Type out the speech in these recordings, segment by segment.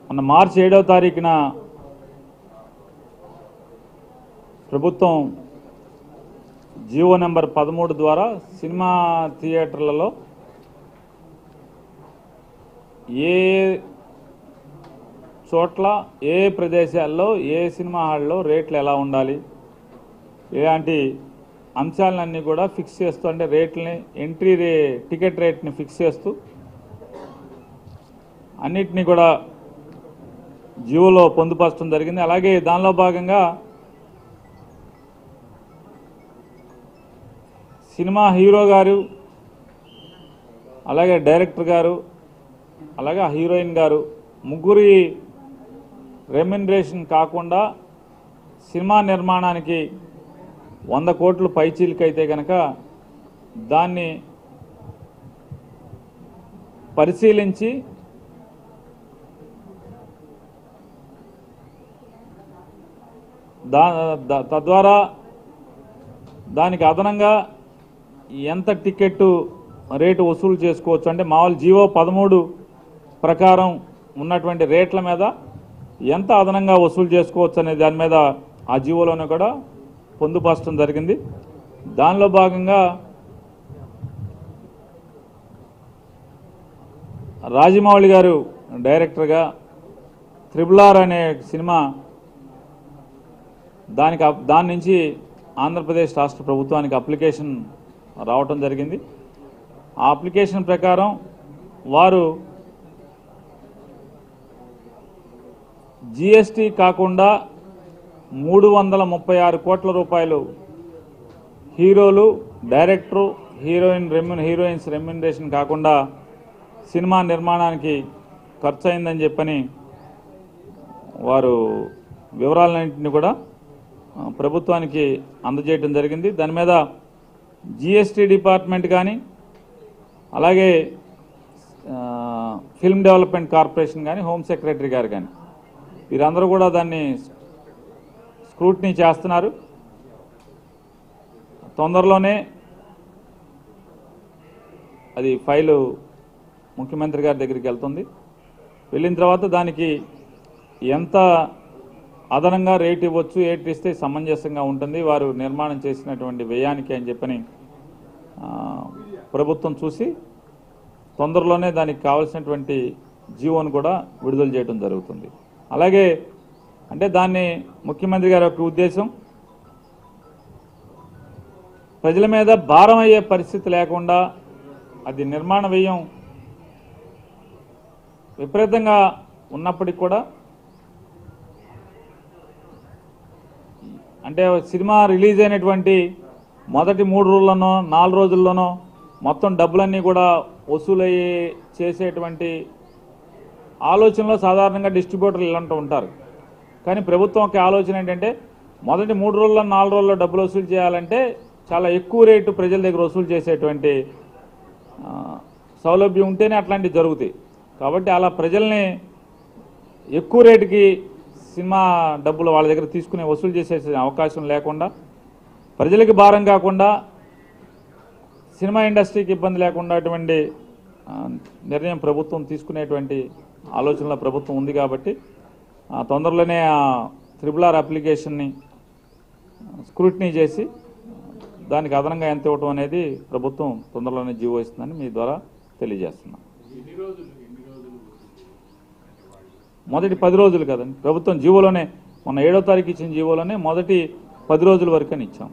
మొన్న మార్చి ఏడవ తారీఖున ప్రభుత్వం జీవో నెంబర్ పదమూడు ద్వారా సినిమా థియేటర్లలో ఏ చోట్ల ఏ ప్రదేశాల్లో ఏ సినిమా హాల్లో రేట్లు ఎలా ఉండాలి ఇలాంటి అంశాలన్నీ కూడా ఫిక్స్ చేస్తూ అంటే రేట్లని ఎంట్రీ రే టికెట్ రేట్ని ఫిక్స్ చేస్తూ అన్నిటినీ కూడా జియోలో పొందుపరచడం జరిగింది అలాగే దానిలో భాగంగా సినిమా హీరో గారు అలాగే డైరెక్టర్ గారు అలాగే ఆ హీరోయిన్ గారు ముగ్గురి రెమ్యునరేషన్ కాకుండా సినిమా నిర్మాణానికి వంద కోట్లు పైచీలకైతే కనుక దాన్ని పరిశీలించి దా దా- తద్వారా దానికి అదనంగా ఎంత టికెట్ రేటు వసూలు చేసుకోవచ్చు అంటే మామూలు జీవో పదమూడు ప్రకారం ఉన్నటువంటి రేట్ల మీద ఎంత అదనంగా వసూలు చేసుకోవచ్చు అనే దాని మీద ఆ జీవోలోనే కూడా పొందుపరచడం జరిగింది దానిలో భాగంగా రాజమౌళి గారు డైరెక్టర్గా త్రిబుల్ ఆర్ అనే సినిమా దానికి అప్- దాని నుంచి ఆంధ్రప్రదేశ్ రాష్ట్ర ప్రభుత్వానికి అప్లికేషన్ రావటం జరిగింది ఆ అప్లికేషన్ ప్రకారం వారు జిఎస్టీ కాకుండా మూడు వందల ముప్పై ఆరు కోట్ల రూపాయలు హీరోలు డైరెక్టరు హీరోయిన్ రెమ్యున్ హీరోయిన్స్ రెమ్యునరేషన్ కాకుండా సినిమా నిర్మాణానికి ఖర్చు అయిందని చెప్పని వారు వివరాలన్నింటినీ కూడా ఆ, ప్రభుత్వానికి అందజేయడం జరిగింది దాని మీద జిఎస్టీ డిపార్ట్మెంట్ కానీ అలాగే ఆ, ఫిల్మ్ డెవలప్మెంట్ కార్పొరేషన్ కానీ హోమ్ సెక్రటరీ గారు కానీ వీరందరూ కూడా దాన్ని స్క్రూటినీ చేస్తున్నారు తొందరలోనే అది ఫైలు ముఖ్యమంత్రి గారి దగ్గరికి వెళ్తుంది వెళ్ళిన తర్వాత దానికి ఎంత అదనంగా రేట్ ఇవ్వచ్చు రేట్ ఇస్తే సమంజసంగా ఉంటుంది వారు నిర్మాణం చేసినటువంటి వ్యయానికి అని చెప్పని ఆ, ప్రభుత్వం చూసి తొందరలోనే దానికి కావాల్సినటువంటి జీవోను కూడా విడుదల చేయడం జరుగుతుంది అలాగే అంటే దాన్ని ముఖ్యమంత్రి గారి యొక్క ఉద్దేశం ప్రజల మీద భారం అయ్యే పరిస్థితి లేకుండా అది నిర్మాణ వ్యయం విపరీతంగా ఉన్నప్పటికీ కూడా అంటే సినిమా రిలీజ్ అయినటువంటి మొదటి మూడు రోజుల్లోనో నాలుగు రోజుల్లోనో మొత్తం డబ్బులన్నీ కూడా వసూలయ్యి చేసేటువంటి ఆలోచనలో సాధారణంగా డిస్ట్రిబ్యూటర్లు ఇలాంటి ఉంటారు కానీ ప్రభుత్వం యొక్క ఆలోచన ఏంటంటే మొదటి మూడు రోజుల్లో నాలుగు రోజుల్లో డబ్బులు వసూలు చేయాలంటే చాలా ఎక్కువ రేటు ప్రజల దగ్గర వసూలు చేసేటువంటి ఆ, సౌలభ్యం ఉంటేనే అట్లాంటివి జరుగుతాయి కాబట్టి అలా ప్రజల్ని ఎక్కువ రేటుకి సినిమా డబ్బులు వాళ్ళ దగ్గర తీసుకుని వసూలు చేసే అవకాశం లేకుండా ప్రజలకి భారం కాకుండా సినిమా ఇండస్ట్రీకి ఇబ్బంది లేకుండా అటువంటి ఆ, నిర్ణయం ప్రభుత్వం తీసుకునేటువంటి ఆలోచనలో ప్రభుత్వం ఉంది కాబట్టి ఆ, తొందరలోనే ఆ త్రిబుల్ ఆర్ అప్లికేషన్ని స్క్రూటినీ చేసి దానికి అదనంగా ఎంత ఇవ్వటం అనేది ప్రభుత్వం తొందరలోనే జీవో ఇస్తుందని మీ ద్వారా తెలియజేస్తున్నాం మొదటి పది రోజులు కదండి ప్రభుత్వం జీవోలోనే మొన్న ఏడో తారీఖు ఇచ్చిన జీవోలోనే మొదటి పది రోజుల వరకు అని ఇచ్చాం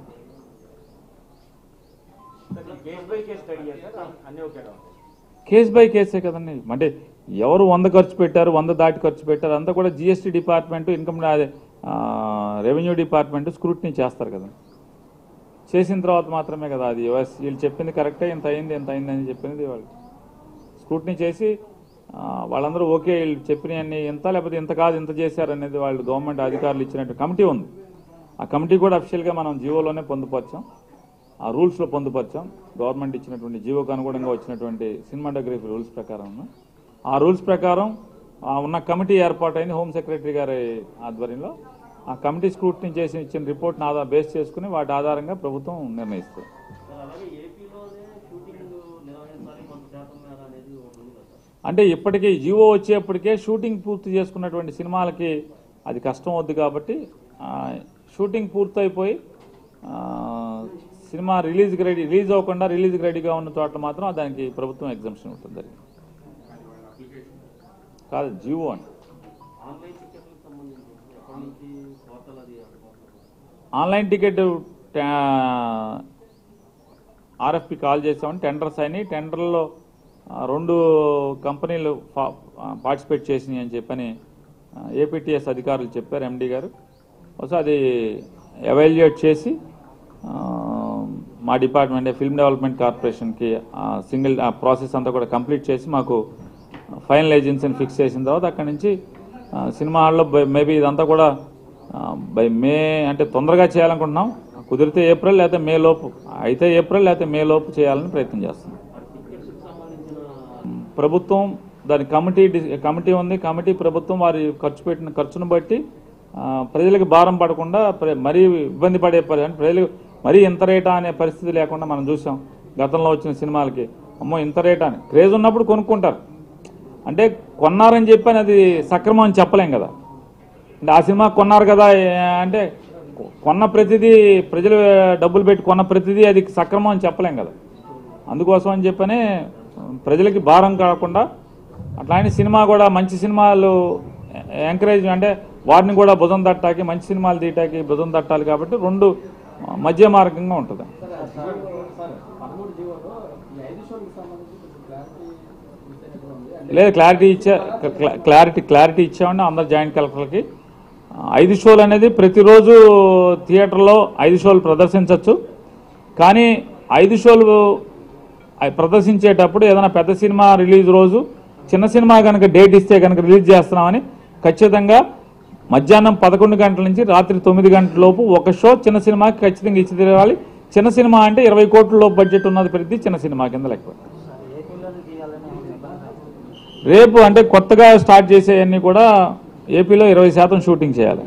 కేస్ బై కేస్ స్టడీ చేస్తారు అన్ని ఒకేలా ఉంటాయి కేస్ బై కేసే కదండి అంటే ఎవరు వంద ఖర్చు పెట్టారు వంద దాటి ఖర్చు పెట్టారు అంతా కూడా జిఎస్టీ డిపార్ట్మెంట్ ఇన్కమ్ అదే ఆ, రెవెన్యూ డిపార్ట్మెంట్ స్క్రూటినీ చేస్తారు కదా చేసిన తర్వాత మాత్రమే కదా అది ఎస్ వీళ్ళు చెప్పింది కరెక్టే ఇంత అయింది ఇంత అయింది అని చెప్పింది వాళ్ళు స్క్రూటినీ చేసి ఆ, వాళ్ళందరూ ఓకే వీళ్ళు చెప్పినవన్నీ ఇంత లేకపోతే ఇంత కాదు ఇంత చేశారు అనేది వాళ్ళు గవర్నమెంట్ అధికారులు ఇచ్చినట్టు కమిటీ ఉంది ఆ కమిటీ కూడా అఫిషియల్గా మనం జీవోలోనే పొందుపరిచాం ఆ రూల్స్లో పొందుపరిచాం గవర్నమెంట్ ఇచ్చినటువంటి జీవోకు అనుగుణంగా వచ్చినటువంటి సినిమాటోగ్రఫీ రూల్స్ ప్రకారం ఆ రూల్స్ ప్రకారం ఆ ఉన్న కమిటీ ఏర్పాటైంది హోమ్ సెక్రటరీ గారి ఆధ్వర్యంలో ఆ కమిటీ స్క్రూటినీ చేసి ఇచ్చిన రిపోర్ట్ని ఆధార బేస్ చేసుకుని వాటి ఆధారంగా ప్రభుత్వం నిర్ణయిస్తుంది సార్ అలాగే ఏపీలోనే షూటింగ్ నిర్వహించాలి కొంత శాతం మేర అనేది ఒకటి ఉంది కదా సార్ అంటే ఇప్పటికీ జియో వచ్చేప్పటికే షూటింగ్ పూర్తి చేసుకున్నటువంటి సినిమాలకి అది కష్టం అవుద్ది కాబట్టి ఆ, షూటింగ్ పూర్తయిపోయి ఆ, సినిమా రిలీజ్కి రెడీ రిలీజ్ అవ్వకుండా రిలీజ్కి రెడీగా ఉన్న చోట్ల మాత్రం దానికి ప్రభుత్వం ఎగ్జామ్షన్ ఉంటుంది కాదు జియో అని ఆన్లైన్ టికెట్లకు సంబంధించి ఎప్పటి నుంచి పోర్టల్ అది అందుబాటులో ఆన్లైన్ టికెట్ ఆర్ఎఫ్పి కాల్ చేసామని టెండర్స్ అయినాయి టెండర్లో ఆ, రెండు కంపెనీలు పా- ఆ, పార్టిసిపేట్ చేసినాయి అని చెప్పని ఆ, ఏపీటీఎస్ అధికారులు చెప్పారు ఎండి గారు ఒకసారి అది ఎవాల్యుయేట్ చేసి ఆ, మా డిపార్ట్మెంట్ ఫిల్మ్ డెవలప్మెంట్ కార్పొరేషన్కి సింగిల్ ప్రాసెస్ అంతా కూడా కంప్లీట్ చేసి మాకు ఫైనల్ ఏజెన్సీని ఫిక్స్ చేసిన తర్వాత అక్కడి నుంచి ఆ, సినిమా హాల్లో మేబీ ఇదంతా కూడా బై మే అంటే తొందరగా చేయాలనుకుంటున్నాం కుదిరితే ఏప్రిల్ లేకపోతే మే లోపు అయితే ఏప్రిల్ లేకపోతే మే లోపు చేయాలని ప్రయత్నం చేస్తున్నాం టికెట్స్కి సంబంధించిన ప్రభుత్వం దాని కమిటీ డి- కమిటీ ఉంది కమిటీ ప్రభుత్వం వారి ఖర్చు పెట్టిన ఖర్చును బట్టి ఆ, ప్రజలకు భారం పడకుండా ప్ర- మరీ ఇబ్బంది పడే పరి అంటే ప్రజలకు మరీ ఇంత రేటా అనే పరిస్థితి లేకుండా మనం చూసాం గతంలో వచ్చిన సినిమాలకి అమ్మో ఇంత రేటా అని క్రేజ్ ఉన్నప్పుడు కొనుక్కుంటారు అంటే కొన్నారని చెప్పి అని అది సక్రమం అని చెప్పలేం కదా అంటే ఆ సినిమా కొన్నారు కదా ఏ- అంటే కొ- కొన్న ప్రతిదీ ప్రజలు డబ్బులు పెట్టి కొన్న ప్రతిదీ అది సక్రమం అని చెప్పలేం కదా అందుకోసం అని చెప్పనే ప్రజలకి భారం కాకుండా అట్లాంటి సినిమా కూడా మంచి సినిమాలు ఎంకరేజ్ అంటే వారిని కూడా భుజం తట్టాకి మంచి సినిమాలు తీయటానికి భుజం తట్టాలి కాబట్టి రెండు మధ్య మార్గంగా ఉంటుంది పదమూడు జీవోలో ఈ ఐదు షోలకు సంబంధించి కొంచెం క్లారిటీ మిస్ అయినట్టుగా ఉంది అంటే లేదు క్లారిటీ ఇచ్చా క్లా- క్లారిటీ క్లారిటీ ఇచ్చామండి అందరు జాయింట్ కలెక్టర్లకి ఆ, ఐదు షోలు అనేది ప్రతిరోజు థియేటర్లో ఐదు షోలు ప్రదర్శించవచ్చు కానీ ఐదు షోలు అవి ప్రదర్శించేటప్పుడు ఏదైనా పెద్ద సినిమా రిలీజ్ రోజు చిన్న సినిమా కనుక డేట్ ఇస్తే కనుక రిలీజ్ చేస్తున్నామని ఖచ్చితంగా మధ్యాహ్నం పదకొండు గంటల నుంచి రాత్రి తొమ్మిది గంటల లోపు ఒక షో చిన్న సినిమాకి ఖచ్చితంగా ఇచ్చి తీరాలి చిన్న సినిమా అంటే ఇరవై కోట్ల లోపు బడ్జెట్ ఉన్నది ప్రతి చిన్న సినిమా కింద లెక్క రేపు అంటే కొత్తగా స్టార్ట్ చేసేవన్నీ కూడా ఏపీలో ఇరవై శాతం షూటింగ్ చేయాలి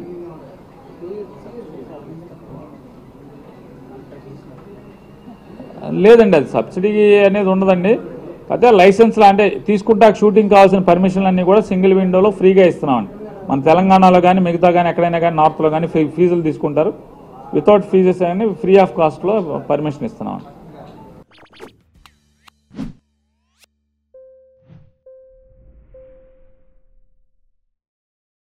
లేదండి అది సబ్సిడీ అనేది ఉండదండి అయితే లైసెన్స్లో అంటే తీసుకుంటే షూటింగ్ కావాల్సిన పర్మిషన్లు అన్నీ కూడా సింగిల్ విండోలో ఫ్రీగా ఇస్తున్నామండి మన తెలంగాణలో కానీ మిగతా కానీ ఎక్కడైనా కానీ నార్త్లో కానీ ఫీ ఫీజులు తీసుకుంటారు వితౌట్ ఫీజెస్ అని ఫ్రీ ఆఫ్ కాస్ట్లో పర్మిషన్ ఇస్తున్నాం